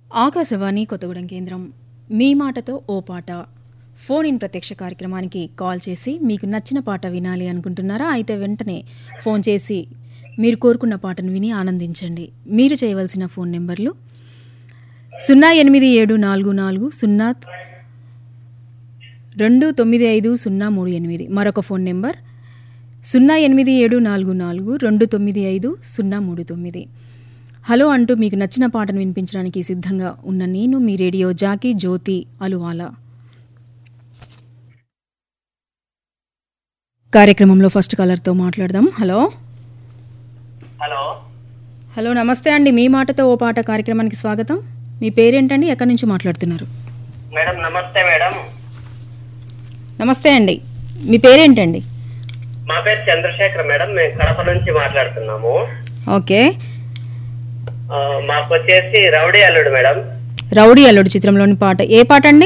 ఆకాశవాణి కొత్తగూడెం కేంద్రం మీ మాటతో ఓ పాట ఫోన్ ఇన్ ప్రత్యక్ష కార్యక్రమానికి కాల్ చేసి మీకు నచ్చిన పాట వినాలి అనుకుంటున్నారా అయితే వెంటనే ఫోన్ చేసి మీరు కోరుకున్న పాటను విని ఆనందించండి మీరు చేయవలసిన ఫోన్ నెంబర్లు సున్నా ఎనిమిది ఏడు నాలుగు నాలుగు సున్నా రెండు తొమ్మిది ఐదు సున్నా మూడు ఎనిమిది మరొక ఫోన్ నెంబర్ సున్నా ఎనిమిది ఏడు నాలుగు నాలుగు రెండు తొమ్మిది ఐదు సున్నా మూడు తొమ్మిది హలో అంటూ మీకు నచ్చిన పాటను వినిపించడానికి సిద్ధంగా ఉన్న నేను మీ రేడియో జాకీ జ్యోతి అలువాలా కార్యక్రమంలో ఫస్ట్ కాలర్తో మాట్లాడదాం హలో హలో హలో నమస్తే అండి మీ మాటతో ఓ పాట కార్యక్రమానికి స్వాగతం మీ పేరేంటండి ఎక్కడి నుంచి మాట్లాడుతున్నారు మేడం నమస్తే మేడం నమస్తే అండి మీ పేరేంటండి మా పేరు చంద్రశేఖర్ మేడం మేము కడప నుంచి మాట్లాడుతున్నాము ఓకే ఆ, మాకు వచ్చేసి రౌడీ అల్లుడు మేడం రౌడీ అల్లుడు చిత్రంలోని పాట ఏ పాట అండి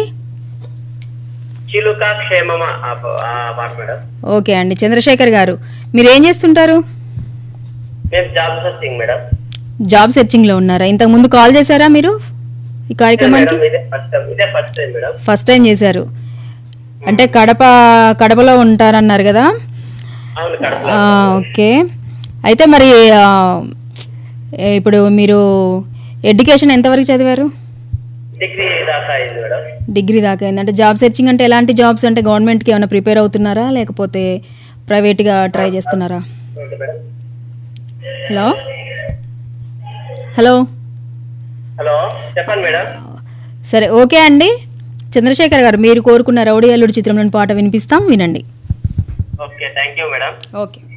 చిలుక క్షేమమా ఆ ప- ఆ పాట మేడం ఓకే అండి చంద్రశేఖర్ గారు మీరు ఏం చేస్తుంటారు మేము జాబ్ సర్చింగ్ మేడం జాబ్ సెర్చింగ్లో ఉన్నారా ఇంతకు ముందు కాల్ చేశారా మీరు ఈ కార్యక్రమానికి మేడం ఇదే ఫస్ట్ టైం ఇదే first time madam first time చేశారు అంటే కడప కడపలో ఉంటారన్నారు కదా అవును కడప ఆ, ఓకే అయితే మరి ఆ, ఇప్పుడు మీరు ఎడ్యుకేషన్ ఎంతవరకు చదివారు డిగ్రీ దాకా అయింది మేడం డిగ్రీ దాకా అయింది అంటే జాబ్ సెర్చింగ్ అంటే ఎలాంటి జాబ్స్ అంటే గవర్నమెంట్కి ఏమైనా ప్రిపేర్ అవుతున్నారా లేకపోతే ప్రైవేట్గా ట్రై చేస్తున్నారా okay madam hello hello hello చెప్పండి మేడం సరే ఓకే అండి చంద్రశేఖర్ గారు మీరు కోరుకున్న రౌడీ అల్లుడు చిత్రంలోని పాట వినిపిస్తాం వినండి okay thank you madam okay